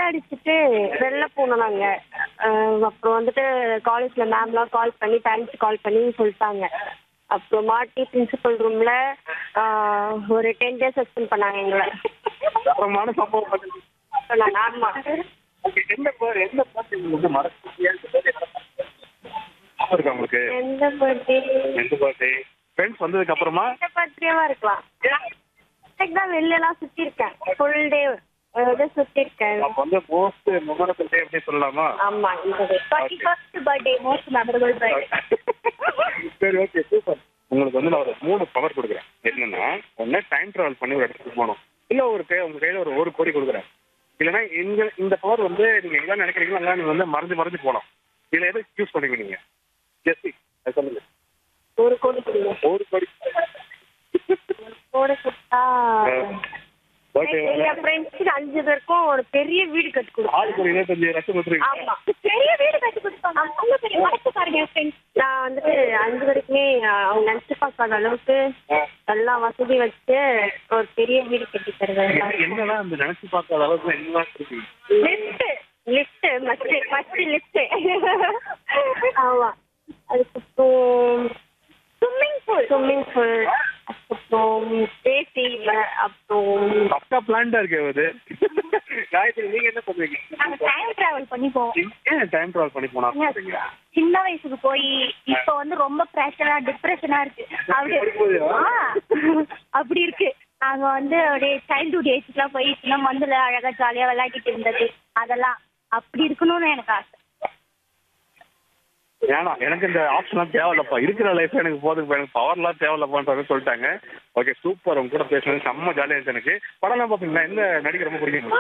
அடிச்சுட்டு வெளில போனோம் நாங்க அஹ் அப்புறம் வந்துட்டு காலேஜ்ல மேம்லாம் கால் பண்ணி பேரண்ட்ஸ் கால் பண்ணி சொல்லிட்டாங்க அப்புறம் மாட்டி பிரின்சிபல் ரூம்ல ஒரு டென் டேஸ் சஸ்பெண்ட் பண்ணாங்க எங்களை தரமான சம்பவம் பண்ணுங்க அப்புறம் நான் ஆமா ஓகே எந்த பேர் எந்த பாட்டு உங்களுக்கு மறக்க இருக்கா உங்களுக்கு எந்த பர்த்டே எந்த பர்த்டே ஃப்ரெண்ட்ஸ் வந்ததுக்கு அப்புறமா எந்த பர்த்டேவா இருக்கலாம் எனக்கு தான் வெளிலலாம் சுத்தி இருக்கேன் ஃபுல் டே சுத்தி இருக்கேன் அப்ப வந்து மோஸ்ட் மெமரபிள் டே எப்படி சொல்லலாமா ஆமா இந்த thirty first birthday most memorable birthday சரி ஓகே சூப்பர் உங்களுக்கு வந்து நான் ஒரு மூணு பவர் கொடுக்குறேன் என்னன்னா ஒண்ணு டைம் டிராவல் பண்ணி ஒரு இடத்துக்கு போகணும் இல்ல ஒரு கை உங்க கையில ஒரு ஒரு கோடி கொடுக்குறேன் இல்லைன்னா இந்த இந்த பவர் வந்து நீங்க எங்க நினைக்கிறீங்களோ அங்க நீங்க வந்து மறைஞ்சு மறைஞ்சு போகலாம் இதுல எது சூஸ் பண்ணுவீங்க நீங்க ஜெஸ்டி அது சொல்லுங்க ஒரு கோடி கொடுங்க ஒரு கோடி கோடி கொடுத்தா ஓகே எங்க ஃப்ரெண்ட்ஸுக்கு அஞ்சு பேருக்கும் ஒரு பெரிய வீடு கட்டி கொடுத்தோம் ஆளுக்கு ஒரு இருபத்தஞ்சு லட்சம் கொடுத்துருவீங்க ஆமா பெரிய வீடு கட்டி கொடுத்தோம் அவ்வளவு பெரிய வடக்கு பாருங்க ஃப்ரெண்ட்ஸ் நான் வந்துட்டு அஞ்சு பேருக்குமே அவங்க நினைச்சு பார்க்காத அளவுக்கு எல்லா வசதி வச்சு ஒரு பெரிய வீடு கட்டி தருவேன் என்னன்னா அந்த நினைச்சு பார்க்காத அளவுக்கு என்னதான் இருக்கீங்க lift lift must must lift ஆமா அதுக்கப்புறம் ஸ்விம்மிங் பூல் ஸ்விம்மிங் பூல் அதுக்கப்புறம் ஏசி அப்புறம் பக்கா பிளான்டா இருக்கு அது காயத்ரி நீங்க என்ன பண்ணுவீங்க நாங்க டைம் டிராவல் பண்ணி போவோம் ஏன் டைம் டிராவல் பண்ணி போனா சொல்றீங்க சின்ன வயசுக்கு போய் இப்ப வந்து ரொம்ப ப்ரெஷரா டிப்ரெஷனா இருக்கு அப்படி ஆ, அப்படி இருக்கு நாங்க வந்து அப்படியே சைல்ட்ஹுட் ஏஜ்க்குலாம் போய் சின்ன மண்ணுல அழகா ஜாலியா விளையாடிட்டு இருந்தது அதெல்லாம் அப்படி இருக்கணும்னு எனக்கு ஆசை ஏன்னா எனக்கு இந்த ஆப்ஷன்லாம் தேவையில்லப்பா இருக்கிற லைஃப் எனக்கு போதும் எனக்கு பவர்லாம் தேவையில்லப்பான்ற சொல்லிட்டாங்க ஓகே சூப்பர் உங்க கூட பேசுனது செம்ம ஜாலியா இருந்துச்சு எனக்கு படம்லாம் பாப்பீங்களா எந்த நடிகை ரொம்ப பிடிக்கும்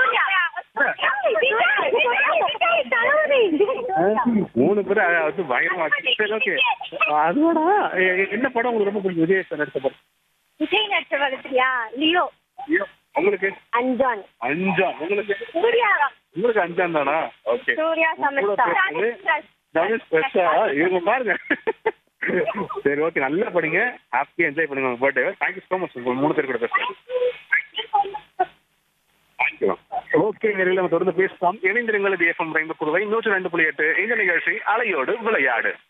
மூணு பேர் அத வந்து பயங்கரமா இருக்கு. சரி ஓகே அதோட எ- எ- என்ன படம் உங்களுக்கு ரொம்ப பிடிக்கும் விஜய் சார் நடிச்ச படம் விஜய் நடிச்ச படத்துலயா லியோ ஐயோ, உங்களுக்கு அஞ்சான் அஞ்சா உங்களுக்கு சூர்யா உங்களுக்கு அஞ்சாம் தானா ஓகே சூர்யா உங்க கூட சமஸ்தா பேசுனது தனுஷ் பெருசா இவங்க பாருங்க சரி ஓகே நல்லா படிங்க ஹாப்பியா என்ஜாய் பண்ணுங்க உங்க பர்த்டே தேங்க்யூ ஸோ மச் உங்க மூணு பேர் கூட பேசுறேன் தேங்க்யூ ஓகே நேரில் நம்ம தொடர்ந்து பேசலாம் இணைந்திருங்கள் இது எஃப்எம் ரெண்டு புதுவை நூற்றி ரெண்டு புள்ளி எட்டு இந்த நிகழ்ச்சி அலையோடு விளையாடு